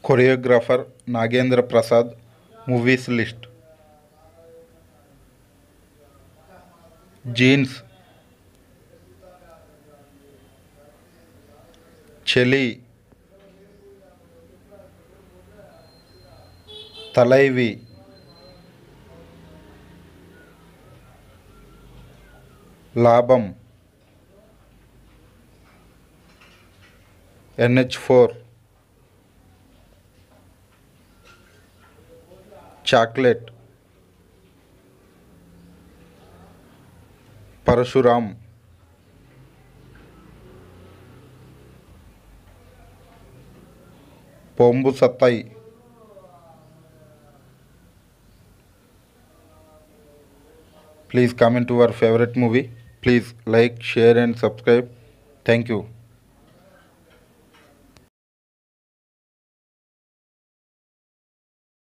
Choreographer Nagendra Prasad movies list Jeans Cheli Thalaivi Laabam NH four Chocolate Parasuram పొంబు సత్తాయి Please comment to our favorite movie. Please like, share and subscribe. Thank you.